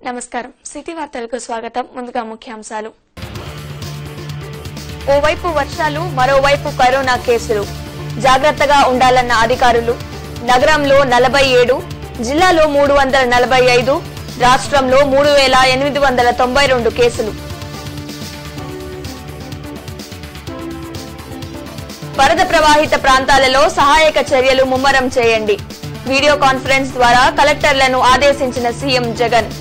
నమస్కారం సిటీ వార్తలకు స్వాగతం ముందుగా ముఖ్యాంశాలు ఓవైపు వర్షాలు మరోవైపు కరోనా కేసులు జాగ్రత్తగా ఉండాలన్న అధికారులు నగరంలో నలభై ఏడు జిల్లాలో మూడు వందల నలభై ఐదు రాష్ట్రంలో మూడు వేల ఎనిమిది వందల తొంభై రెండు కేసులు వరద ప్రవాహిత ప్రాంతాలలో సహాయక చర్యలు ముమ్మరం చేయండి వీడియో కాన్ఫరెన్స్ ద్వారా కలెక్టర్లను ఆదేశించిన సీఎం జగన్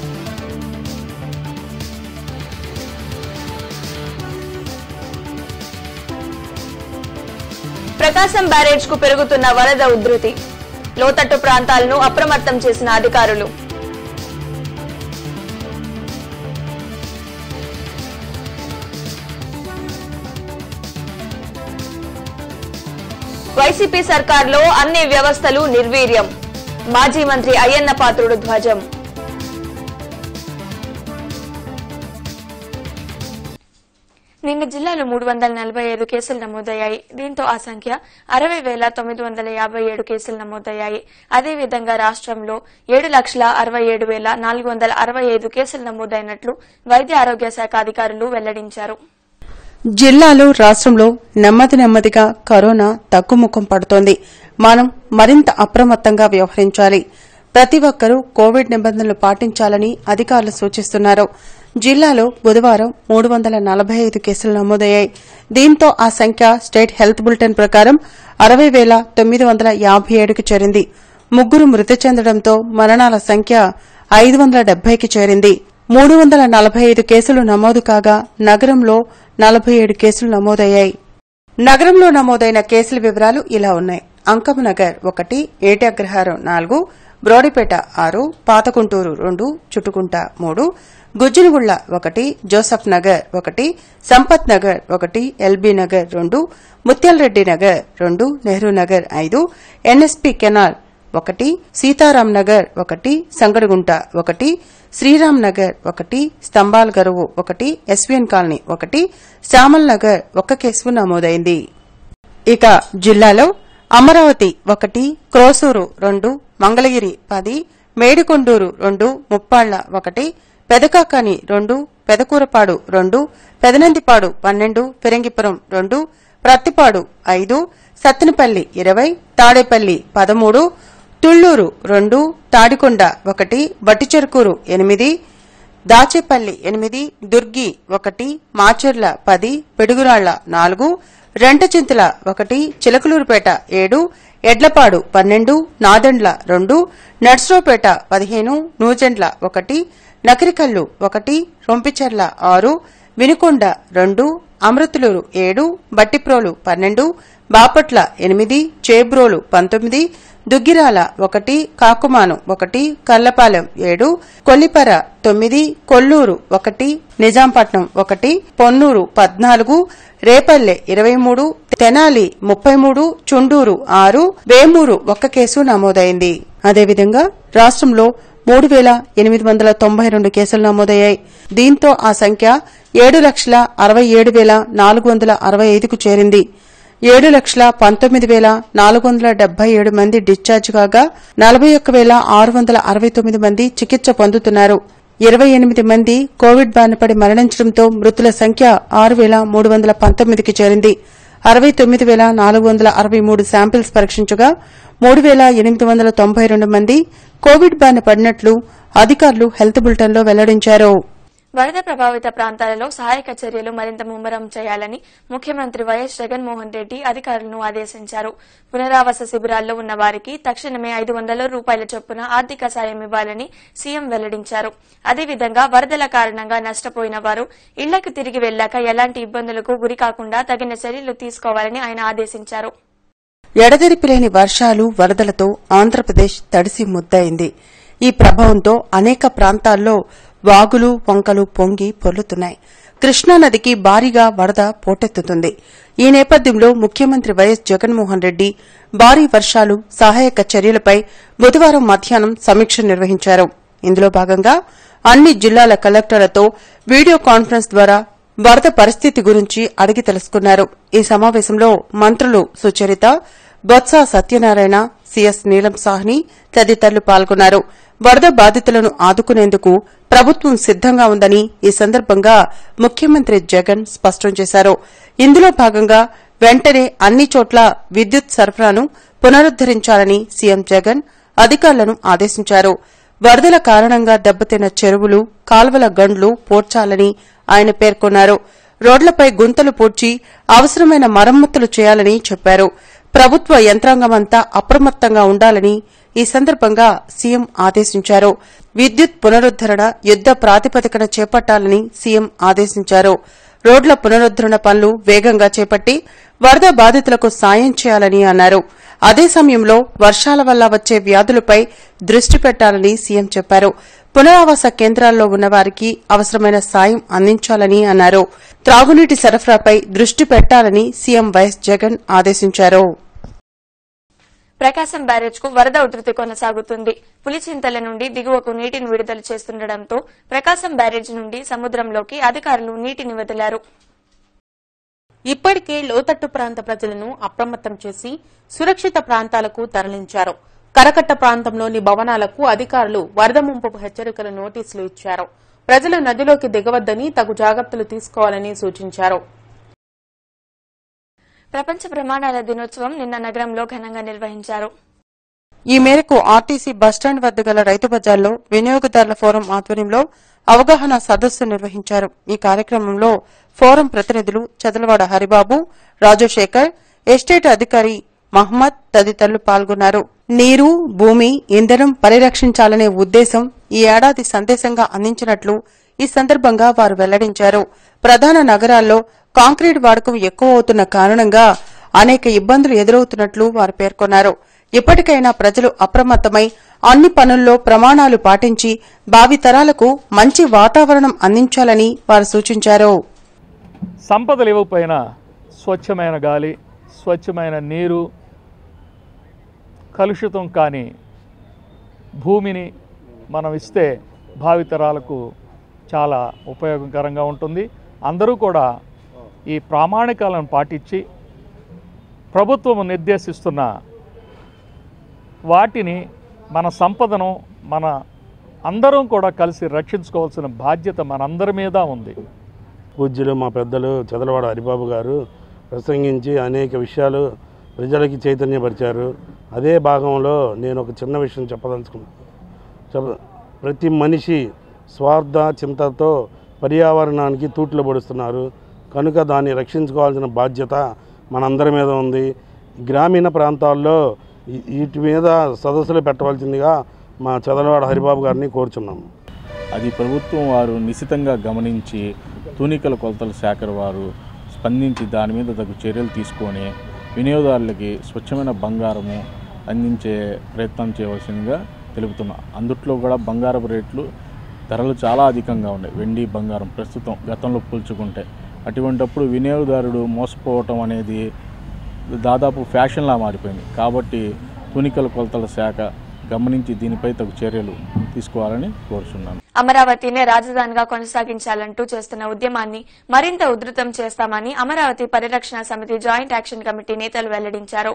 ప్రకాశం బ్యారేజ్ కు పెరుగుతున్న వరద ఉధృతి లోతట్టు ప్రాంతాలను అప్రమత్తం చేసిన అధికారులు వైసీపీ సర్కార్లో అన్ని వ్యవస్థలు నిర్వీర్యం మాజీ మంత్రి అయ్యన్న పాత్రుడు ధ్వజం నిన్న జిల్లాలో మూడు వందల నలభై ఐదు కేసులు నమోదయ్యాయి దీంతో ఆ సంఖ్య అరవై వేల తొమ్మిది వందల యాభై ఏడు కేసులు నమోదయ్యాయి అదేవిధంగా రాష్ట్రంలో ఏడు లక్షల అరవై ఏడు వేల నాలుగు వందల అరవై ఐదు కేసులు నమోదైనట్లు వైద్య ఆరోగ్య శాఖ అధికారులు వెల్లడించారు జిల్లాలో రాష్ట్రంలో నెమ్మది నెమ్మదిగా కరోనా తగ్గుముఖం పడుతోంది మనం మరింత అప్రమత్తంగా వ్యవహరించాలి ప్రతి ఒక్కరూ కోవిడ్ నిబంధనలు పాటించాలని అధికారులు సూచిస్తున్నారు జిల్లాలో బుధవారం మూడు వందల నలభై ఐదు కేసులు నమోదయ్యాయి దీంతో ఆ సంఖ్య స్టేట్ హెల్త్ బులెటిన్ ప్రకారం అరవై వేల తొమ్మిది వందల యాభై ఏడుకి చేరింది ముగ్గురు మృతి చెందడంతో మరణాల సంఖ్య ఐదు వందల డెబ్బైకి చేరింది మూడు వందల నలభై ఐదు కేసులు నమోదు కాగా నగరంలో నలభై ఏడు కేసులు నమోదయ్యాయి నగరంలో నమోదైన కేసుల వివరాలు ఇలా ఉన్నాయి అంకమనగర్ ఒకటి ఏటి అగ్రహారం నాలుగు బ్రోడిపేట ఆరు పాతకుంటూరు రెండు చుట్టుకుంట మూడు గుజ్జునగుళ్ల ఒకటి జోసఫ్ నగర్ ఒకటి సంపత్ నగర్ ఒకటి ఎల్బీ నగర్ రెండు ముత్యాలరెడ్డి నగర్ రెండు నెహ్రూ నగర్ ఐదు ఎన్ఎస్పీ కెనాల్ ఒకటి సీతారాం నగర్ ఒకటి సంగడిగుంట ఒకటి శ్రీరామ్ నగర్ ఒకటి స్తంభాల్ గరువు ఒకటి ఎస్వీఎన్ కాలనీ ఒకటి శ్యామల్ నగర్ ఒక కేసు నమోదైంది ఇక జిల్లాలో అమరావతి ఒకటి క్రోసూరు రెండు మంగళగిరి పది మేడికొండూరు రెండు ముప్పాళ్ల ఒకటి పెదకాకాని రెండు పెదకూరపాడు రెండు పెదనందిపాడు పన్నెండు ఫిరంగిపురం రెండు ప్రత్తిపాడు ఐదు సత్తెనపల్లి ఇరవై తాడేపల్లి పదమూడు తుళ్లూరు రెండు తాడికొండ ఒకటి బట్టిచెరుకూరు ఎనిమిది దాచేపల్లి ఎనిమిది దుర్గి ఒకటి మాచర్ల పది పిడుగురాళ్ల నాలుగు రెంటచింతల ఒకటి చిలకలూరుపేట ఏడు ఎడ్లపాడు పన్నెండు నాదెండ్ల రెండు నర్సరావుపేట పదిహేను నూజెండ్ల ఒకటి నకరికల్లు ఒకటి రొంపిచెర్ల ఆరు వినుకొండ రెండు అమృతులూరు ఏడు బట్టిప్రోలు పన్నెండు బాపట్ల ఎనిమిది చేబ్రోలు పంతొమ్మిది దుగ్గిరాల ఒకటి కాకుమాను ఒకటి కల్లపాలెం ఏడు కొల్లిపర తొమ్మిది కొల్లూరు ఒకటి నిజాంపట్నం ఒకటి పొన్నూరు పద్నాలుగు రేపల్లె ఇరవై మూడు తెనాలి ముప్పై మూడు చుండూరు ఆరు వేమూరు ఒక్క కేసు నమోదైంది అదేవిధంగా రాష్ట్రంలో మూడు వేల ఎనిమిది వందల తొంభై రెండు కేసులు నమోదయ్యాయి దీంతో ఆ సంఖ్య ఏడు లక్షల అరవై ఏడు వేల నాలుగు వందల అరవై ఐదుకు చేరింది ఏడు లక్షల పంతొమ్మిది వేల నాలుగు వందల డెబ్బై ఏడు మంది డిశ్చార్జ్ కాగా నలభై ఒక్క వేల ఆరు వందల అరవై తొమ్మిది మంది చికిత్స పొందుతున్నారు ఇరవై ఎనిమిది మంది కోవిడ్ బారిన పడి మరణించడంతో మృతుల సంఖ్య ఆరు వేల మూడు వందల పంతొమ్మిదికి చేరింది అరవై తొమ్మిది వేల నాలుగు వందల అరవై మూడు శాంపిల్స్ పరీక్షించగా మూడు వేల ఎనిమిది వందల తొంభై రెండు మంది కోవిడ్ బారిన పడినట్లు అధికారులు హెల్త్ బులెటిన్లో వెల్లడించారు వరద ప్రభావిత ప్రాంతాలలో సహాయక చర్యలు మరింత ముమ్మరం చేయాలని ముఖ్యమంత్రి వైఎస్ జగన్మోహన్ రెడ్డి అధికారులను ఆదేశించారు పునరావాస శిబిరాల్లో ఉన్న వారికి తక్షణమే ఐదు వందల రూపాయల చొప్పున ఆర్థిక సాయం ఇవ్వాలని సీఎం వెల్లడించారు అదేవిధంగా వరదల కారణంగా నష్టపోయిన వారు ఇళ్లకు తిరిగి వెళ్లాక ఎలాంటి ఇబ్బందులకు గురికాకుండా తగిన చర్యలు తీసుకోవాలని ఆయన ఆదేశించారు ఎడతెరిపిలేని వర్షాలు వరదలతో ఆంధ్రప్రదేశ్ తడిసి ముద్దయింది ఈ ప్రభావంతో అనేక ప్రాంతాల్లో వాగులు వంకలు పొంగి పొర్లుతున్నాయి కృష్ణానదికి భారీగా వరద పోటెత్తుతుంది ఈ నేపథ్యంలో ముఖ్యమంత్రి వైఎస్ జగన్మోహన్ రెడ్డి భారీ వర్షాలు సహాయక చర్యలపై బుధవారం మధ్యాహ్నం సమీక్ష నిర్వహించారు ఇందులో భాగంగా అన్ని జిల్లాల కలెక్టర్లతో వీడియో కాన్ఫరెన్స్ ద్వారా వరద పరిస్థితి గురించి అడిగి తెలుసుకున్నారు ఈ సమావేశంలో మంత్రులు సుచరిత బొత్స సత్యనారాయణ సి సిఎస్ నీలం సాహ్ని తదితరులు పాల్గొన్నారు వరద బాధితులను ఆదుకునేందుకు ప్రభుత్వం సిద్దంగా ఉందని ఈ సందర్భంగా ముఖ్యమంత్రి జగన్ స్పష్టం చేశారు ఇందులో భాగంగా వెంటనే అన్ని చోట్ల విద్యుత్ సరఫరాను పునరుద్దరించాలని సీఎం జగన్ అధికారులను ఆదేశించారు వరదల కారణంగా దెబ్బతిన్న చెరువులు కాల్వల గండ్లు పోడ్చాలని ఆయన పేర్కొన్నారు రోడ్లపై గుంతలు పూడ్చి అవసరమైన మరమ్మతులు చేయాలని చెప్పారు ప్రభుత్వ యంత్రాంగమంతా అప్రమత్తంగా ఉండాలని ఈ సందర్భంగా సీఎం ఆదేశించారు విద్యుత్ పునరుద్దరణ యుద్ద ప్రాతిపదికన చేపట్టాలని సీఎం ఆదేశించారు రోడ్ల పునరుద్దరణ పనులు వేగంగా చేపట్టి వరద బాధితులకు సాయం చేయాలని అన్నారు అదే సమయంలో వర్షాల వల్ల వచ్చే వ్యాధులపై దృష్టి పెట్టాలని సీఎం చెప్పారు పునరావాస కేంద్రాల్లో ఉన్న వారికి అవసరమైన సాయం అందించాలని అన్నారు త్రాగునీటి సరఫరాపై దృష్టి పెట్టాలని సీఎం వైఎస్ జగన్ ఆదేశించారు ప్రకాశం బ్యారేజ్ కు వరద ఉధృతి కొనసాగుతుంది పులిచింతల నుండి దిగువకు నీటిని విడుదల చేస్తుండటంతో ప్రకాశం బ్యారేజ్ నుండి సముద్రంలోకి అధికారులు నీటిని వదిలారు ఇప్పటికే లోతట్టు ప్రాంత ప్రజలను అప్రమత్తం చేసి సురక్షిత ప్రాంతాలకు తరలించారు కరకట్ట ప్రాంతంలోని భవనాలకు అధికారులు వరద ముంపు హెచ్చరికల నోటీసులు ఇచ్చారు ప్రజలు నదిలోకి దిగవద్దని తగు జాగ్రత్తలు తీసుకోవాలని సూచించారు ప్రపంచ ప్రమాణాల దినోత్సవం నిన్న నగరంలో ఘనంగా నిర్వహించారు ఈ మేరకు ఆర్టీసీ బస్టాండ్ వద్ద గల రైతు బజార్లో వినియోగదారుల ఫోరం ఆధ్వర్యంలో అవగాహన సదస్సు నిర్వహించారు ఈ కార్యక్రమంలో ఫోరం ప్రతినిధులు చదలవాడ హరిబాబు రాజశేఖర్ ఎస్టేట్ అధికారి మహమ్మద్ తదితరులు పాల్గొన్నారు నీరు భూమి ఇంధనం పరిరక్షించాలనే ఉద్దేశం ఈ ఏడాది సందేశంగా అందించినట్లు ఈ సందర్భంగా వారు వెల్లడించారు ప్రధాన నగరాల్లో కాంక్రీట్ వాడకం ఎక్కువ అవుతున్న కారణంగా అనేక ఇబ్బందులు ఎదురవుతున్నట్లు వారు పేర్కొన్నారు ఇప్పటికైనా ప్రజలు అప్రమత్తమై అన్ని పనుల్లో ప్రమాణాలు పాటించి భావితరాలకు మంచి వాతావరణం అందించాలని వారు సూచించారు సంపదలు ఇవ్వకపోయినా స్వచ్ఛమైన గాలి స్వచ్ఛమైన నీరు కలుషితం కాని భూమిని మనం ఇస్తే భావితరాలకు చాలా ఉపయోగకరంగా ఉంటుంది అందరూ కూడా ఈ ప్రామాణికాలను పాటించి ప్రభుత్వం నిర్దేశిస్తున్న వాటిని మన సంపదను మన అందరం కూడా కలిసి రక్షించుకోవాల్సిన బాధ్యత మనందరి మీద ఉంది పూజ్యులు మా పెద్దలు చదలవాడ హరిబాబు గారు ప్రసంగించి అనేక విషయాలు ప్రజలకి చైతన్యపరిచారు అదే భాగంలో నేను ఒక చిన్న విషయం చెప్పదలుచుకున్నాను చెప్ప ప్రతి మనిషి స్వార్థ చింతతో పర్యావరణానికి తూట్లు పొడుస్తున్నారు కనుక దాన్ని రక్షించుకోవాల్సిన బాధ్యత మనందరి మీద ఉంది గ్రామీణ ప్రాంతాల్లో ఈ- వీటి మీద సదస్సులు పెట్టవలసిందిగా మా చదలవాడ హరిబాబు గారిని కోరుచున్నాము అది ప్రభుత్వం వారు నిశితంగా గమనించి తూనికల కొలతల శాఖ వారు స్పందించి దాని మీద తగు చర్యలు తీసుకొని వినియోగదారులకి స్వచ్ఛమైన బంగారము అందించే ప్రయత్నం చేయవలసిందిగా తెలుపుతున్నా అందుట్లో కూడా బంగారపు రేట్లు ధరలు చాలా అధికంగా ఉన్నాయి వెండి బంగారం ప్రస్తుతం గతంలో పోల్చుకుంటే అటువంటప్పుడు వినియోగదారుడు మోసపోవటం అనేది దాదాపు ఫ్యాషన్లా మారిపోయింది కాబట్టి తునికల కొలతల శాఖ గమనించి దీనిపై తగు చర్యలు తీసుకోవాలని కోరుచున్నాను అమరావతినే రాజధానిగా కొనసాగించాలంటూ చేస్తున్న ఉద్యమాన్ని మరింత ఉధృతం చేస్తామని అమరావతి పరిరక్షణ సమితి జాయింట్ యాక్షన్ కమిటీ నేతలు వెల్లడించారు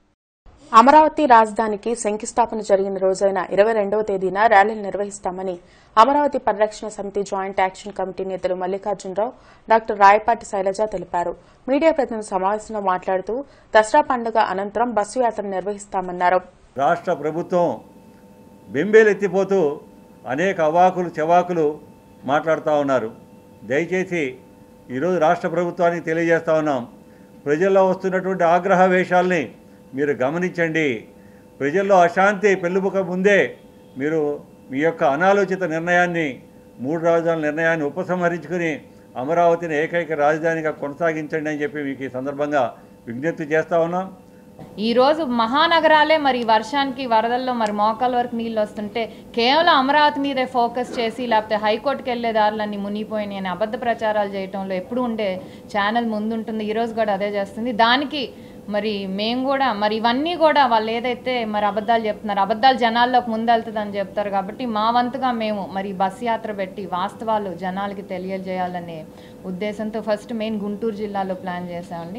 అమరావతి రాజధానికి శంకుస్థాపన జరిగిన రోజైన ఇరవై రెండవ తేదీన ర్యాలీలు నిర్వహిస్తామని అమరావతి పరిరక్షణ సమితి జాయింట్ యాక్షన్ కమిటీ నేతలు మల్లికార్జునరావు డాక్టర్ రాయపాటి శైలజ తెలిపారు మీడియా ప్రతినిధి సమావేశంలో మాట్లాడుతూ దసరా పండుగ అనంతరం బస్సు యాత్ర నిర్వహిస్తామన్నారు రాష్ట్ర ప్రభుత్వం బెంబేలెత్తిపోతూ అనేక అవాకులు చెవాకులు మాట్లాడుతూ ఉన్నారు దయచేసి ఈరోజు రాష్ట్ర ప్రభుత్వానికి తెలియజేస్తా ఉన్నాం ప్రజల్లో వస్తున్నటువంటి ఆగ్రహ వేషాల్ని మీరు గమనించండి ప్రజల్లో అశాంతి పెళ్ళుబుక ముందే మీరు మీ యొక్క అనాలోచిత నిర్ణయాన్ని మూడు రాజధానుల నిర్ణయాన్ని ఉపసంహరించుకుని అమరావతిని ఏకైక రాజధానిగా కొనసాగించండి అని చెప్పి మీకు ఈ సందర్భంగా విజ్ఞప్తి చేస్తా ఉన్నాం ఈ రోజు మహానగరాలే మరి వర్షానికి వరదల్లో మరి మోకాల వరకు నీళ్ళు వస్తుంటే కేవలం అమరావతి మీదే ఫోకస్ చేసి లేకపోతే హైకోర్టుకి వెళ్ళే దారులన్నీ మునిగిపోయినాయి అని అబద్ధ ప్రచారాలు చేయటంలో ఎప్పుడు ఉండే ఛానల్ ముందుంటుంది ఈ రోజు కూడా అదే చేస్తుంది దానికి మరి మేము కూడా మరి ఇవన్నీ కూడా వాళ్ళు ఏదైతే మరి అబద్ధాలు చెప్తున్నారు అబద్ధాలు జనాల్లోకి ముందెళ్తుందని చెప్తారు కాబట్టి మా వంతుగా మేము మరి బస్ యాత్ర పెట్టి వాస్తవాలు జనాలకి తెలియజేయాలనే ఉద్దేశంతో ఫస్ట్ మెయిన్ గుంటూరు జిల్లాలో ప్లాన్ చేసామండి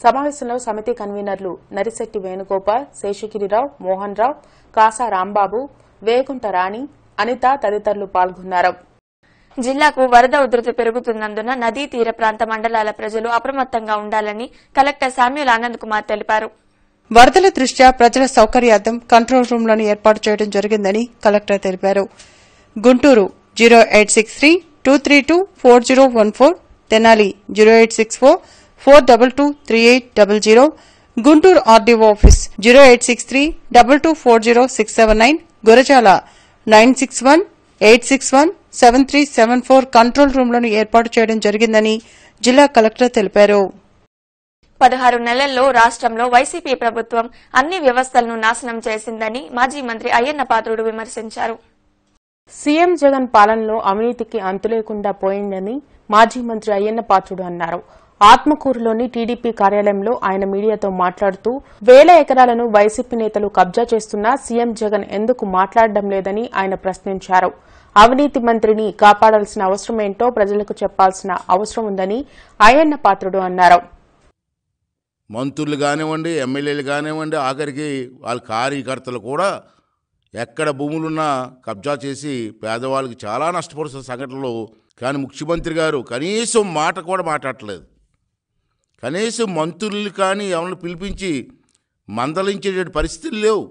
సమావేశంలో సమితి కన్వీనర్లు నరిశెట్టి వేణుగోపాల్ శేషగిరిరావు మోహన్ రావు కాసా రాంబాబు వేగుంట రాణి అనిత తదితరులు పాల్గొన్నారు జిల్లాకు వరద ఉధృతి పెరుగుతున్నందున నదీ తీర ప్రాంత మండలాల ప్రజలు అప్రమత్తంగా ఉండాలని కలెక్టర్ శామ్యుల్ ఆనంద్ కుమార్ తెలిపారు వరదల దృష్ట్యా ప్రజల సౌకర్యార్థం కంట్రోల్ రూమ్లను ఏర్పాటు చేయడం జరిగిందని కలెక్టర్ తెలిపారు Guntur zero eight six three two three two four zero one four Tenali zero eight six four four double two three eight double zero Guntur RDO office zero eight six three double two four zero six seven nine Gurazala nine six one eight six one seven three seven four control రూమ్లను ఏర్పాటు చేయడం జరిగిందని జిల్లా collector తెలిపారు పదహారు నెలల్లో రాష్ట్రంలో YCP ప్రభుత్వం అన్ని వ్యవస్థలను నాశనం చేసిందని మాజీ మంత్రి అయ్యన్న పాత్రుడు విమర్శించారు సీఎం జగన్ పాలనలో అవినీతికి అంతులేకుండా పోయిందని మాజీ మంత్రి అయ్యన్న పాత్రుడు అన్నారు ఆత్మకూరులోని టీడీపీ కార్యాలయంలో ఆయన మీడియాతో మాట్లాడుతూ వేల ఎకరాలను వైసీపీ నేతలు కబ్జా చేస్తున్నా సీఎం జగన్ ఎందుకు మాట్లాడడం లేదని ఆయన ప్రశ్నించారు అవినీతి మంత్రిని కాపాడాల్సిన అవసరమేంటో ప్రజలకు చెప్పాల్సిన అవసరం ఉందని అయ్యన్న పాత్రుడు అన్నారు మంత్రులు కానివ్వండి ఎమ్మెల్యేలు కానివ్వండి ఆఖరికి వాళ్ళ కార్యకర్తలు కూడా ఎక్కడ భూములున్నా కబ్జా చేసి పేదవాళ్ళకి చాలా నష్టపరుస్తున్న సంఘటనలు కానీ ముఖ్యమంత్రి గారు కనీసం మాట కూడా మాట్లాడట్లేదు కనీసం మంత్రులు కానీ ఎవరిని పిలిపించి మందలించేటువంటి పరిస్థితులు లేవు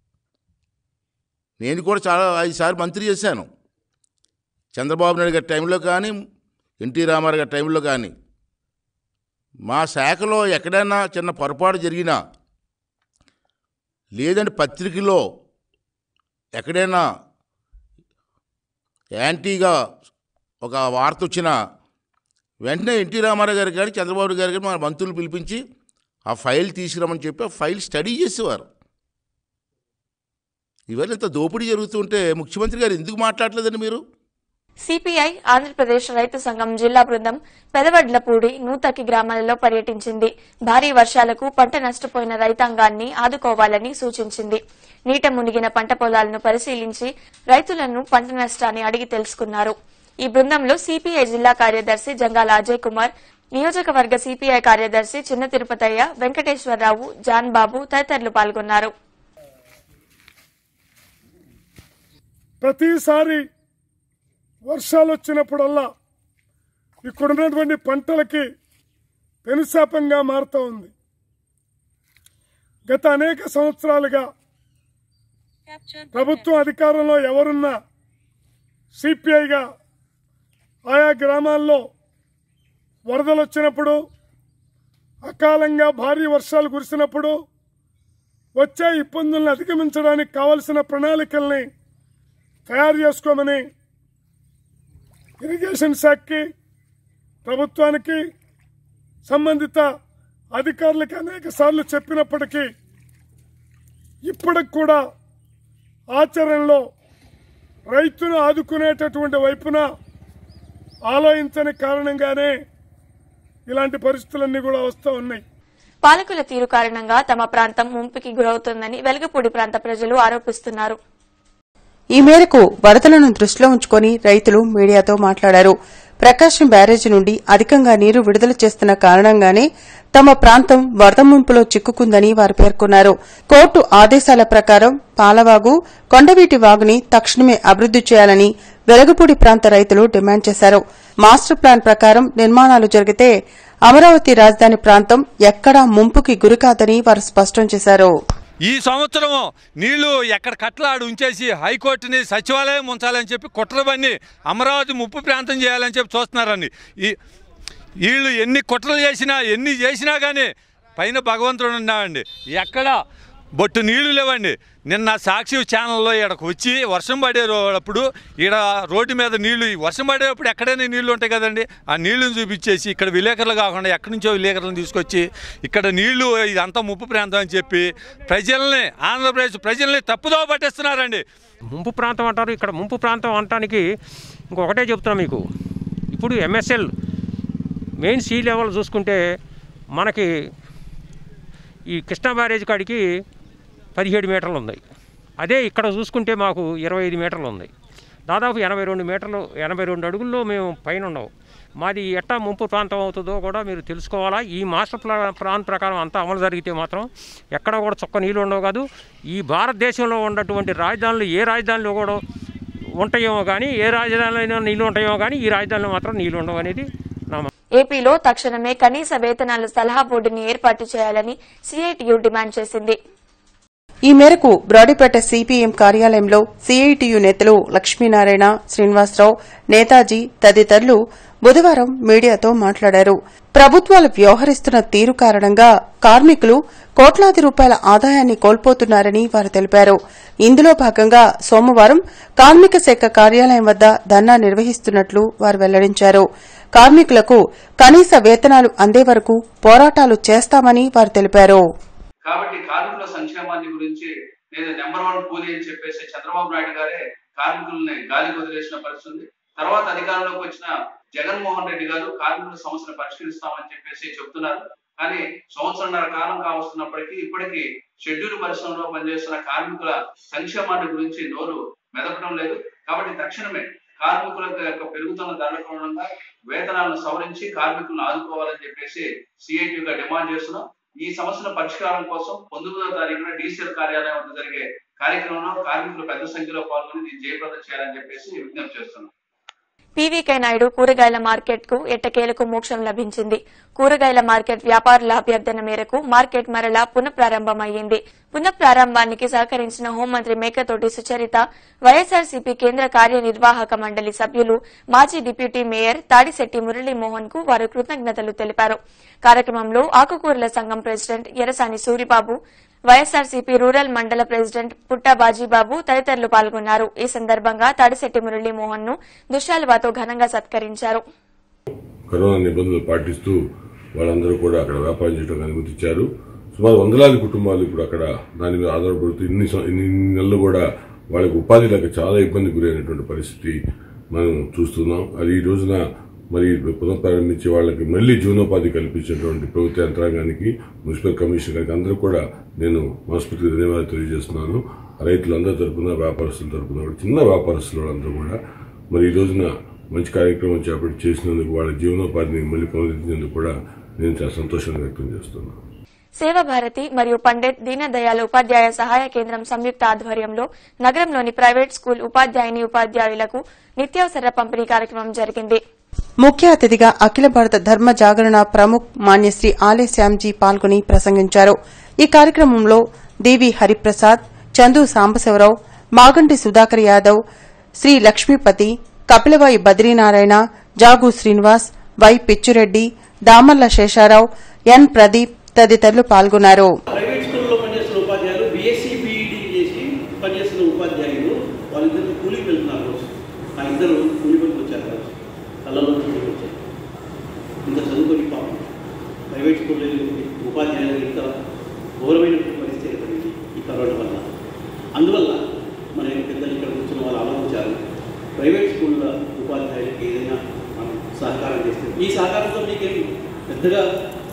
నేను కూడా చాలా ఐదుసార్లు మంత్రి చేశాను చంద్రబాబు నాయుడు గారి టైంలో కానీ ఎన్టీ రామారావు గారి టైంలో కానీ మా శాఖలో ఎక్కడైనా చిన్న పొరపాటు జరిగినా లేదంటే పత్రికలో ఎక్కడైనా యాంటీగా ఒక వార్త వచ్చినా వెంటనే ఎన్టీ రామారావు గారు కానీ చంద్రబాబు గారు కానీ మా మంత్రులు పిలిపించి ఆ ఫైల్ తీసుకురమ్మని చెప్పి ఆ ఫైల్ స్టడీ చేసేవారు ఇవన్నీ ఇంత దోపిడీ జరుగుతుంటే ముఖ్యమంత్రి గారు ఎందుకు మాట్లాడలేదండి మీరు సిపిఐ ఆంధ్రప్రదేశ్ రైతు సంఘం జిల్లా బృందం పెదవడ్లపూడి నూతకి గ్రామాలలో పర్యటించింది భారీ వర్షాలకు పంట నష్టపోయిన రైతాంగాన్ని ఆదుకోవాలని సూచించింది నీట మునిగిన పంట పొలాలను పరిశీలించి రైతులను పంట నష్టాన్ని అడిగి తెలుసుకున్నారు ఈ బృందంలో సిపిఐ జిల్లా కార్యదర్శి జంగాల అజయ్ కుమార్ నియోజకవర్గ సిపిఐ కార్యదర్శి చిన్న తిరుపతయ్య వెంకటేశ్వరరావు జాన్ బాబు తదితరులు పాల్గొన్నారు ప్రతిసారి వర్షాలు వచ్చినప్పుడల్లా ఇక్కడున్నటువంటి పంటలకి పెనుశాపంగా మారుతూ ఉంది గత అనేక సంవత్సరాలుగా ప్రభుత్వం అధికారంలో ఎవరున్నా సిపిఐగా ఆయా గ్రామాల్లో వరదలు వచ్చినప్పుడు అకాలంగా భారీ వర్షాలు కురిసినప్పుడు వచ్చే ఇబ్బందులను అధిగమించడానికి కావలసిన ప్రణాళికల్ని తయారు చేసుకోమని ఇరిగేషన్ శాఖకి ప్రభుత్వానికి సంబంధిత అధికారులకి అనేక సార్లు చెప్పినప్పటికీ ఇప్పటికి కూడా ఆచరణలో రైతును ఆదుకునేటటువంటి వైపున ఆలోచించని కారణంగానే ఇలాంటి పరిస్థితులన్నీ కూడా వస్తూ ఉన్నాయి పాలకుల తీరు కారణంగా తమ ప్రాంతం ముంపుకి గురవుతోందని వెలగపూడి ప్రాంత ప్రజలు ఆరోపిస్తున్నారు ఈ మేరకు వరదలను దృష్టిలో ఉంచుకొని రైతులు మీడియాతో మాట్లాడారు ప్రకాశం బ్యారేజీ నుండి అధికంగా నీరు విడుదల చేస్తున్న కారణంగానే తమ ప్రాంతం వరద ముంపులో చిక్కుకుందని వారు పేర్కొన్నారు కోర్టు ఆదేశాల ప్రకారం పాలవాగు కొండవీటి వాగుని తక్షణమే అభివృద్ది చేయాలని వెలగపూడి ప్రాంత రైతులు డిమాండ్ చేశారు మాస్టర్ ప్లాన్ ప్రకారం నిర్మాణాలు జరిగితే అమరావతి రాజధాని ప్రాంతం ఎక్కడా ముంపుకి గురికాదని వారు స్పష్టం చేశారు ఈ సంవత్సరం నీళ్లు ఎక్కడ కట్టలాడు ఉంచేసి హైకోర్టుని సచివాలయం ఉంచాలని చెప్పి కుట్రబన్ని అమరావతి ముప్పు ప్రాంతం చేయాలని చెప్పి చూస్తున్నారండి ఈ వీళ్ళు ఎన్ని కుట్రలు చేసినా ఎన్ని చేసినా కానీ పైన భగవంతుడు ఉన్నామండి ఎక్కడ బొట్టు నీళ్లు లేవండి నిన్న సాక్షి ఛానల్లో ఇక్కడికి వచ్చి వర్షం పడేటప్పుడు ఈడ రోడ్డు మీద నీళ్లు ఈ వర్షం పడేటప్పుడు ఎక్కడైనా నీళ్లు ఉంటాయి కదండి ఆ నీళ్లను చూపించేసి ఇక్కడ విలేకరులు కాకుండా ఎక్కడి నుంచో విలేకరులను తీసుకొచ్చి ఇక్కడ నీళ్లు ఇదంతా ముప్పు ప్రాంతం అని చెప్పి ప్రజల్ని ఆంధ్రప్రదేశ్ ప్రజల్ని తప్పుదో పట్టిస్తున్నారండి ముంపు ప్రాంతం అంటారు ఇక్కడ ముంపు ప్రాంతం అనటానికి ఇంకొకటే చెప్తున్నా మీకు ఇప్పుడు ఎంఎస్ఎల్ మెయిన్ సీ లెవెల్ చూసుకుంటే మనకి ఈ కృష్ణా బ్యారేజ్ కాడికి పదిహేడు మీటర్లు ఉంది అదే ఇక్కడ చూసుకుంటే మాకు ఇరవై ఐదు మీటర్లు ఉంది దాదాపు ఎనభై రెండు మీటర్లు ఎనభై రెండు అడుగుల్లో మేము పైన ఉన్నాం మాది ఎట్టా ముంపు ప్రాంతం అవుతుందో కూడా మీరు తెలుసుకోవాలా ఈ మాస్టర్ ప్లా- ప్లాన్ ప్రకారం అంతా అమలు జరిగితే మాత్రం ఎక్కడ కూడా చొక్క నీళ్ళు ఉండవు కాదు ఈ భారతదేశంలో ఉన్నటువంటి రాజధానులు ఏ రాజధానిలో కూడా ఉంటాయేమో కానీ ఏ రాజధానిలో నీళ్ళు ఉంటాయేమో కానీ ఈ రాజధానిలో మాత్రం నీళ్ళు ఉండవు అనేది నా మ- ఏపీలో తక్షణమే కనీస వేతనాల సలహా బోర్డుని ఏర్పాటు చేయాలని సిఐటియు డిమాండ్ చేసింది ఈ మేరకు బ్రాడీపేట సిపిఎం కార్యాలయంలో సిఐటియు నేతలు లక్ష్మీనారాయణ శ్రీనివాసరావు నేతాజీ తదితరులు బుధవారం మీడియాతో మాట్లాడారు ప్రభుత్వాలు వ్యవహరిస్తున్న తీరు కారణంగా కార్మికులు కోట్లాది రూపాయల ఆదాయాన్ని కోల్పోతున్నారని వారు తెలిపారు ఇందులో భాగంగా సోమవారం కార్మిక శాఖ కార్యాలయం వద్ద ధర్నా నిర్వహిస్తున్నట్లు వారు వెల్లడించారు కార్మికులకు కనీస వేతనాలు అందే వరకు పోరాటాలు చేస్తామని వారు తెలిపారు కాబట్టి కార్మికుల సంక్షేమాన్ని గురించి నేను నెంబర్ వన్ కూలీ అని చెప్పేసి చంద్రబాబు నాయుడు గారే కార్మికుల్ని గాలికి వదిలేసిన పరిస్థితి ఉంది. తర్వాత అధికారంలోకి వచ్చిన జగన్మోహన్ రెడ్డి గారు కార్మికుల సమస్యను పరిష్కరిస్తామని చెప్పేసి చెప్తున్నారు కానీ సంవత్సరంన్నర కాలం కావస్తున్నప్పటికీ ఇప్పటికీ షెడ్యూల్ పరిశ్రమలో పనిచేస్తున్న కార్మికుల సంక్షేమాన్ని గురించి నోరు మెదపడం లేదు కాబట్టి తక్షణమే కార్మికుల యొక్క పెరుగుతున్న ధరల కారణంగా వేతనాలను సవరించి కార్మికులను ఆదుకోవాలని చెప్పేసి సిఐటిగా డిమాండ్ చేస్తున్నాం ఈ సమస్యల పరిష్కారం కోసం పంతొమ్మిదవ తారీఖున డీసీఎల్ కార్యాలయం వద్ద జరిగే కార్యక్రమంలో కార్మికులు పెద్ద సంఖ్యలో పాల్గొని దీన్ని జయప్రదం చేయాలని చెప్పేసి విజ్ఞప్తి చేస్తున్నాం పీవీకే నాయుడు కూరగాయల మార్కెట్ కు ఎట్టకేలకు మోక్షం లభించింది కూరగాయల మార్కెట్ వ్యాపారుల అభ్యర్థన మేరకు మార్కెట్ మరలా పునఃప్రారంభమయ్యింది పునఃప్రారంభానికి సహకరించిన హోంమంత్రి మేకతోటి సుచరిత వైఎస్ఆర్సీపీ కేంద్ర కార్యనిర్వాహక మండలి సభ్యులు మాజీ డిప్యూటీ మేయర్ తాడిశెట్టి మురళీమోహన్ కు వారు కృతజ్ఞతలు తెలిపారు కార్యక్రమంలో ఆకుకూరల సంఘం president Erasani Suribabu YSRCP rural మండల ప్రెసిడెంట్ పుట్ట బాజీబాబు తదితరులు పాల్గొన్నారు ఈ సందర్భంగా తాడిశెట్టి మురళీమోహన్ ను దుశాలువాతో ఘనంగా సత్కరించారు కరోనా నిబంధనలు పాటిస్తూ వాళ్ళందరూ కూడా అక్కడ వ్యాపారం చేయడానికి అనుమతి ఇచ్చారు సుమారు వందలాది కుటుంబాలు ఇప్పుడు అక్కడ దాని మీద ఆధారపడుతూ ఇన్ని సం- ఇన్ని నెలలు కూడా వాళ్ళకి ఉపాధి లేక చాలా ఇబ్బంది గురైనటువంటి పరిస్థితి మనం చూస్తున్నాం అది ఈ రోజున మరి పునఃప్రారంభించే వాళ్ళకి మళ్లీ జీవనోపాధి కల్పించినటువంటి ప్రభుత్వ యంత్రాంగానికి మున్సిపల్ కమిషనర్ గారికి అందరూ కూడా నేను మనస్ఫూర్తిగా ధన్యవాదాలు తెలియజేస్తున్నాను రైతులందరి తరపున వ్యాపారస్తుల తరపున కూడా చిన్న వ్యాపారస్తులు వాళ్ళందరూ కూడా మరి ఈ రోజున మంచి కార్యక్రమం చేపట్టి చేసినందుకు వాళ్ళ జీవనోపాధిని మళ్ళీ పునరుద్ధరించినందుకు కూడా నేను చాలా సంతోషాన్ని వ్యక్తం చేస్తున్నాను సేవాభారతి మరియు పండిట్ దీనదయాళ్ ఉపాధ్యాయ సహాయ కేంద్రం సంయుక్త ఆధ్వర్యంలో నగరంలోని ప్రైవేట్ స్కూల్ ఉపాధ్యాయుని ఉపాధ్యాయులకు నిత్యావసర పంపిణీ కార్యక్రమం జరిగింది ముఖ్య అతిథిగా అఖిల భారత ధర్మ జాగరణ ప్రముఖ్ మాన్యశ్రీ ఆలే శ్యామ్జీ పాల్గొని ప్రసంగించారు ఈ కార్యక్రమంలో దేవి హరిప్రసాద్ చందు సాంబశివరావు మాగంటి సుధాకర్ యాదవ్ శ్రీ లక్ష్మీపతి కపిలవాయి బద్రీనారాయణ జాగు శ్రీనివాస్ వై పిచ్చురెడ్డి దామల్ల శేషారావు ఎన్ ప్రదీప్ తదితరులు పాల్గొన్నారు ప్రైవేట్ స్కూల్లో పనిచేస్తున్న ఉపాధ్యాయులు బీఎస్సీ బీఈడీ చేసి పనిచేస్తున్న ఉపాధ్యాయులు వాళ్ళిద్దరు కూలికి వెళ్తున్నారు రోజు ఆ ఇద్దరు కూలి పనికి వచ్చారు రోజు కళ్ళలో కూలికి వచ్చారు ఇంత చదువుకొని పాపం ప్రైవేట్ స్కూల్లో ఉపాధ్యాయులు ఇంత ఘోరమైన పరిస్థితి ఏర్పడింది ఈ కరోనా వల్ల అందువల్ల మన పెద్దలు ఇక్కడ కూర్చున్న వాళ్ళు ఆలోచించారు ప్రైవేట్ స్కూళ్ళ ఉపాధ్యాయులకి ఏదైనా మనం సహకారం చేస్తే ఈ సహకారంతో మీకేం పెద్దగా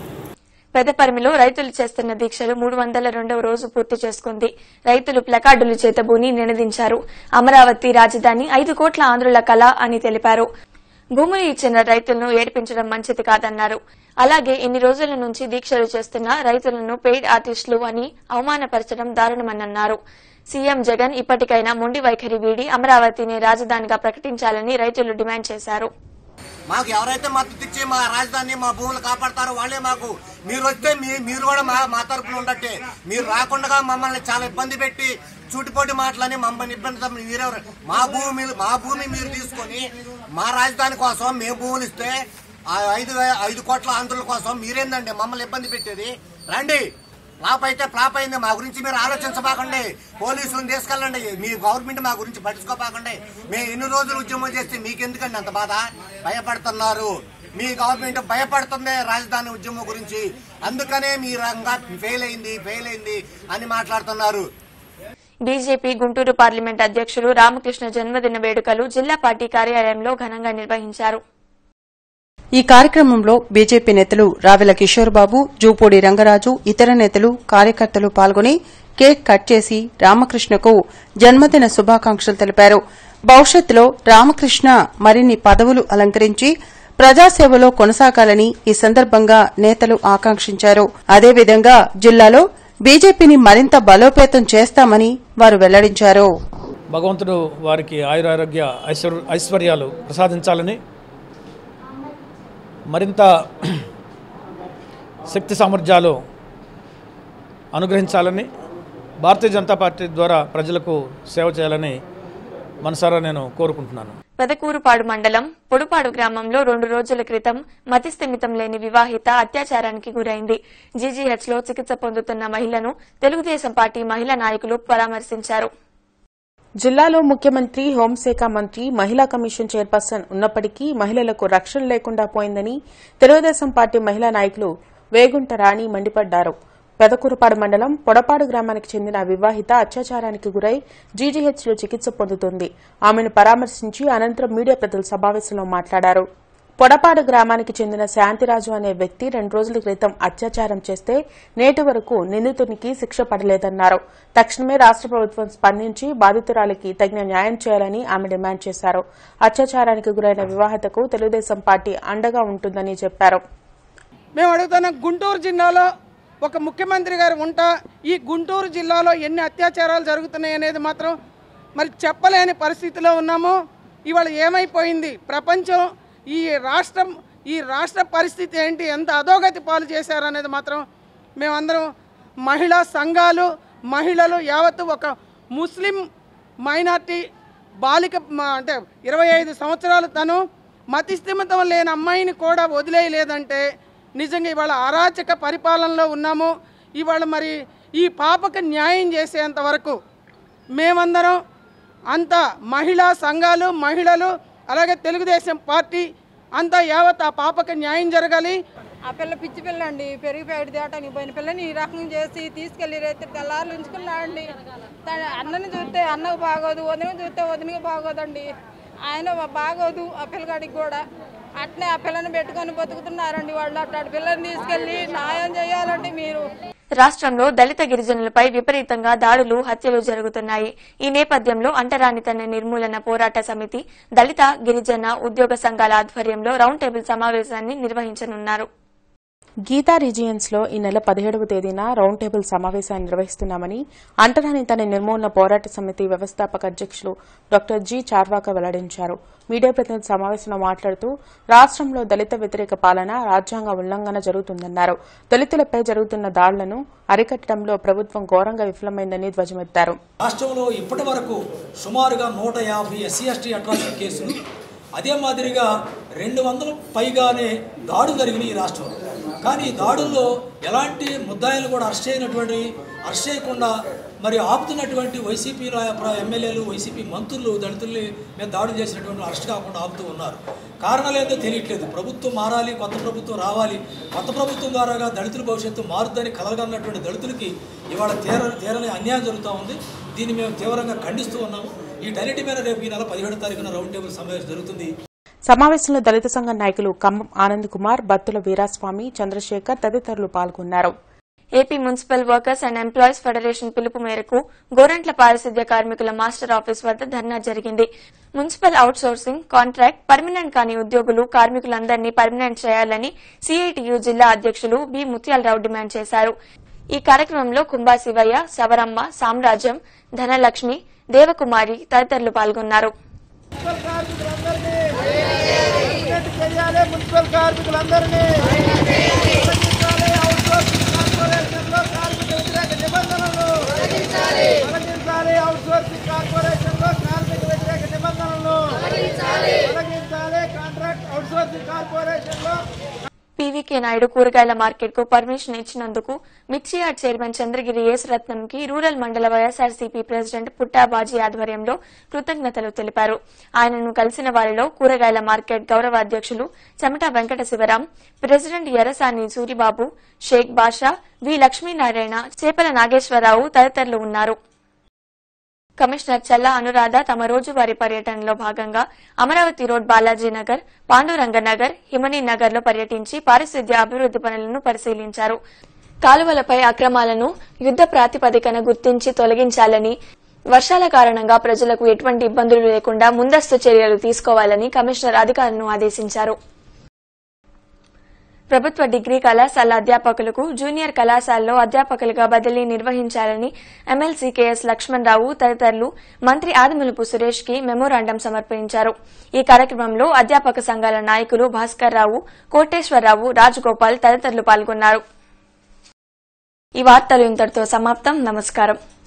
పెద్దపరిమిలో రైతులు చేస్తున్న దీక్షలు మూడు వందల రెండవ రోజు పూర్తి చేసుకుంది రైతులు ప్లకార్డులు చేతబూని నినదించారు అమరావతి రాజధాని ఐదు కోట్ల ఆంధ్రుల కళ అని తెలిపారు భూములు ఇచ్చిన రైతులను ఏడిపించడం మంచిది కాదన్నారు అలాగే ఇన్ని రోజుల నుంచి దీక్షలు చేస్తున్న రైతులను పెయిడ్ ఆర్టిస్టులు అని అవమానపరచడం దారుణమన్నారు సీఎం జగన్ ఇప్పటికైనా మొండి వైఖరి వీడి అమరావతిని రాజధానిగా ప్రకటించాలని రైతులు డిమాండ్ చేశారు మాకు ఎవరైతే మద్దతు ఇచ్చి మా రాజధాని మా భూములు కాపాడతారో వాళ్ళే మాకు మీరు వస్తే మీ మీరు కూడా మా మా తరపున ఉండట్టే మీరు రాకుండా మమ్మల్ని చాలా ఇబ్బంది పెట్టి చూటిపోటి మాటలని మమ్మల్ని ఇబ్బంది తప్ప మీరెవరు మా భూమి మా భూమి మీరు తీసుకొని మా రాజధాని కోసం మేము భూములు ఇస్తే ఆ ఐదు వే- ఐదు కోట్ల ఆంధ్రుల కోసం మీరేందండి మమ్మల్ని ఇబ్బంది పెట్టేది రండి ఫ్లాప్ అయితే ఫ్లాప్ అయింది మా గురించి మీరు ఆలోచించబాకండి పోలీసులను తీసుకెళ్ళండి మీ గవర్నమెంట్ మా గురించి పట్టించుకోపాకండి మేము ఎన్ని రోజులు ఉద్యమం చేస్తే మీకెందుకండి అంత బాధ భయపడుతున్నారు మీ గవర్నమెంట్ భయపడుతుంది రాజధాని ఉద్యమం గురించి అందుకనే మీ రంగా ఫెయిల్ అయింది ఫెయిల్ అయింది అని మాట్లాడుతున్నారు బీజేపీ గుంటూరు పార్లమెంట్ అధ్యక్షులు రామకృష్ణ జన్మదిన వేడుకలు జిల్లా పార్టీ కార్యాలయంలో ఘనంగా నిర్వహించారు ఈ కార్యక్రమంలో బీజేపీ నేతలు రావెల కిషోర్ బాబు జూపూడి రంగరాజు ఇతర నేతలు కార్యకర్తలు పాల్గొని కేక్ కట్ చేసి రామకృష్ణకు జన్మదిన శుభాకాంక్షలు తెలిపారు భవిష్యత్తులో రామకృష్ణ మరిన్ని పదవులు అలంకరించి ప్రజాసేవలో కొనసాగాలని ఈ సందర్భంగా నేతలు ఆకాంక్షించారు అదేవిధంగా జిల్లాలో బీజేపీని మరింత బలోపేతం చేస్తామని వారు వెల్లడించారు భగవంతుడు వారికి ఆయురారోగ్య ఐశ్వర్ ఐశ్వర్యాలు ప్రసాదించాలని మరింత శక్తి సామర్థ్యాలు అనుగ్రహించాలని భారతీయ జనతా పార్టీ ద్వారా ప్రజలకు సేవ చేయాలని మనసారా నేను కోరుకుంటున్నాను పెదకూరుపాడు మండలం పొడుపాడు గ్రామంలో రెండు రోజుల క్రితం మతిస్థిమితం లేని వివాహిత అత్యాచారానికి గురైంది జీజీహెచ్ లో చికిత్స పొందుతున్న మహిళను తెలుగుదేశం పార్టీ మహిళా నాయకులు పరామర్శించారు జిల్లాలో ముఖ్యమంత్రి హోంశాఖ మంత్రి మహిళా కమిషన్ చైర్పర్సన్ ఉన్నప్పటికీ మహిళలకు రక్షణ లేకుండా పోయిందని తెలుగుదేశం పార్టీ మహిళా నాయకులు వేగుంట రాణి మండిపడ్డారు పెదకూరుపాడు మండలం పొడపాడు గ్రామానికి చెందిన వివాహిత అత్యాచారానికి గురై జీజీహెచ్లో చికిత్స పొందుతుంది ఆమెను పరామర్శించి అనంతరం మీడియా ప్రతినిధుల సమావేశంలో మాట్లాడారు పొడపాడు గ్రామానికి చెందిన శాంతిరాజు అనే వ్యక్తి రెండు రోజుల క్రితం అత్యాచారం చేస్తే నేటి వరకు నిందితునికి శిక్ష పడలేదన్నారు తక్షణమే రాష్ట ప్రభుత్వం స్పందించి బాధితురాలికి తగిన న్యాయం చేయాలని ఆమె డిమాండ్ చేశారు అత్యాచారానికి గురైన వివాహతకు తెలుగుదేశం పార్టీ అండగా ఉంటుందని చెప్పారు మేము అడుగుతున్నాం గుంటూరు జిల్లాలో ఒక ముఖ్యమంత్రి గారు ఉంటా ఈ గుంటూరు జిల్లాలో ఎన్ని అత్యాచారాలు జరుగుతున్నాయి అనేది మాత్రం మరి చెప్పలేని పరిస్థితిలో ఉన్నాము ఇవాళ ఏమైపోయింది ప్రపంచం ఈ రాష్ట్రం ఈ రాష్ట్ర పరిస్థితి ఏంటి ఎంత అధోగతి పాలు చేశారనేది మాత్రం మేమందరం మహిళా సంఘాలు మహిళలు యావత్తు ఒక ముస్లిం మైనార్టీ బాలిక మ- అంటే ఇరవై ఐదు సంవత్సరాలు తను మతిస్థిమితం లేని అమ్మాయిని కూడా వదిలేయలేదంటే నిజంగా ఇవాళ అరాచక పరిపాలనలో ఉన్నాము ఇవాళ మరి ఈ పాపకు న్యాయం చేసేంత వరకు మేమందరం అంత మహిళా సంఘాలు మహిళలు అలాగే తెలుగుదేశం పార్టీ అంతా యావత్ ఆ పాపకు న్యాయం జరగాలి ఆ పిల్ల పిచ్చి పిల్ల అండి పెరిగిపోయాడు దేవటానికి పోయిన పిల్లని ఈ రకం చేసి తీసుకెళ్లి రైతు తెల్లారులు ఉంచుకున్నాడండి తన అన్నని చూస్తే అన్నకు బాగోదు వదిన చూస్తే వదినకి బాగోదండి ఆయన బాగోదు ఆ పిల్లగాడికి కూడా అట్నే ఆ పిల్లని పెట్టుకొని బతుకుతున్నారండి వాళ్ళు అట్లాంటి పిల్లని తీసుకెళ్లి న్యాయం చేయాలండి మీరు రాష్ట్రంలో దళిత గిరిజనులపై విపరీతంగా దాడులు హత్యలు జరుగుతున్నాయి ఈ నేపథ్యంలో అంటరానితన నిర్మూలన పోరాట సమితి దళిత గిరిజన ఉద్యోగ సంఘాల ఆధ్వర్యంలో రౌండ్ టేబుల్ సమావేశాన్ని నిర్వహించనున్నారు గీతా రీజియన్స్ లో ఈ నెల పదిహేడవ తేదీన రౌండ్ టేబుల్ సమావేశాన్ని నిర్వహిస్తున్నామని అంటరాని తన నిర్మూలన పోరాట సమితి వ్యవస్థాపక అధ్యక్షులు డాక్టర్ జి చార్వాక వెల్లడించారు మీడియా ప్రతినిధి సమావేశంలో మాట్లాడుతూ రాష్ట్రంలో దళిత వ్యతిరేక పాలన రాజ్యాంగ ఉల్లంఘన జరుగుతుందన్నారు దళితులపై జరుగుతున్న దాడులను అరికట్టడంలో ప్రభుత్వం ఘోరంగా విఫలమైందని ధ్వజమెత్తారు రాష్ట్రంలో ఇప్పటి వరకు సుమారుగా నూట యాభై ఎస్సీ ఎస్టీ అట్రాసిటీ కేసులు అదే మాదిరిగా రెండు వందల పైగానే దాడులు జరిగినాయి ఈ రాష్ట్రంలో కానీ ఈ దాడుల్లో ఎలాంటి ముద్దాయిలు కూడా అరెస్ట్ చేయనటువంటి అరెస్ట్ చేయకుండా మరి ఆపుతున్నటువంటి వైసీపీ ఎమ్మెల్యేలు వైసీపీ మంత్రులు దళితుల్ని మీద దాడులు చేసినటువంటి అరెస్ట్ కాకుండా ఆపుతూ ఉన్నారు కారణాలు ఏందో తెలియట్లేదు ప్రభుత్వం మారాలి కొత్త ప్రభుత్వం రావాలి కొత్త ప్రభుత్వం ద్వారాగా దళితుల భవిష్యత్తు మారుద్దని కలగన్నటువంటి దళితులకి ఇవాళ తీర తీరని అన్యాయం జరుగుతూ ఉంది దీన్ని మేము తీవ్రంగా ఖండిస్తూ ఉన్నాము వీటన్నిటి మీద రేపు ఈ నెల పదిహేడు తారీఖున రౌండ్ టేబుల్ సమావేశం జరుగుతుంది సమావేశంలో దళిత సంఘం నాయకులు ఖమ్మం ఆనంద్ కుమార్ బత్తుల వీరాస్వామి చంద్రశేఖర్ తదితరులు పాల్గొన్నారు AP municipal workers and employees federation పిలుపు మేరకు గోరంట్ల పారిశుద్ధ్య కార్మికుల మాస్టర్ ఆఫీస్ వద్ద ధర్నా జరిగింది municipal outsourcing contract permanent కాని ఉద్యోగులు కార్మికులందరినీ పర్మనెంట్ చేయాలని సిఐటియు జిల్లా అధ్యక్షులు బి ముత్యాలరావు డిమాండ్ చేశారు ఈ కార్యక్రమంలో కుంభా శివయ్య శవరమ్మ సామ్రాజ్యం ధనలక్ష్మి దేవకుమారి తదితరులు పాల్గొన్నారు చేయాలి మున్సిపల్ కార్మికులందరినీ తొలగించాలి అవుట్సోర్సింగ్ కార్పొరేషన్లో కార్మిక వ్యతిరేక నిబంధనలు తొలగించాలి అవుట్సోర్సింగ్ కార్పొరేషన్లో కార్మిక వ్యతిరేక నిబంధనలు తొలగించాలి కాంట్రాక్ట్ అవుట్సోర్సింగ్ కార్పొరేషన్లో పీవీకే నాయుడు కూరగాయల మార్కెట్ కు పర్మిషన్ ఇచ్చినందుకు మిర్చియార్డ్ చైర్మన్ చంద్రగిరి ఎస్ రత్నం కి రూరల్ మండల వైఎస్ఆర్సీపీ ప్రెసిడెంట్ పుట్టాబాజీ ఆధ్వర్యంలో కృతజ్ఞతలు తెలిపారు ఆయనను కలిసిన వారిలో కూరగాయల మార్కెట్ గౌరవ అధ్యక్షులు చెమట వెంకట శివరాం ప్రెసిడెంట్ ఎరసాని సూరిబాబు షేక్ బాషా వి లక్ష్మీనారాయణ చేపల నాగేశ్వరరావు తదితరులు ఉన్నారు కమిషనర్ చల్లా అనురాధ తమ రోజువారీ పర్యటనలో భాగంగా అమరావతి రోడ్ బాలాజీ నగర్ పాండురంగ నగర్ హిమనీ నగర్ లో పర్యటించి పారిశుద్ధ్య అభివృద్ది పనులను పరిశీలించారు కాలువలపై అక్రమాలను యుద్ద ప్రాతిపదికన గుర్తించి తొలగించాలని వర్షాల కారణంగా ప్రజలకు ఎటువంటి ఇబ్బందులు లేకుండా ముందస్తు చర్యలు తీసుకోవాలని కమిషనర్ అధికారులను ఆదేశించారు ప్రభుత్వ డిగ్రీ కళాశాల అధ్యాపకులకు జూనియర్ కళాశాలలో అధ్యాపకులుగా బదిలీ నిర్వహించాలని ఎమ్మెల్సీ కెఎస్ లక్ష్మణరావు తదితరులు మంత్రి ఆదిమూలపు సురేష్ కి మెమోరాండం సమర్పించారు ఈ కార్యక్రమంలో అధ్యాపక సంఘాల నాయకులు భాస్కర్ రావు కోటేశ్వరరావు రాజగోపాల్ తదితరులు పాల్గొన్నారు ఈ వార్తలు ఇంతటితో సమాప్తం నమస్కారం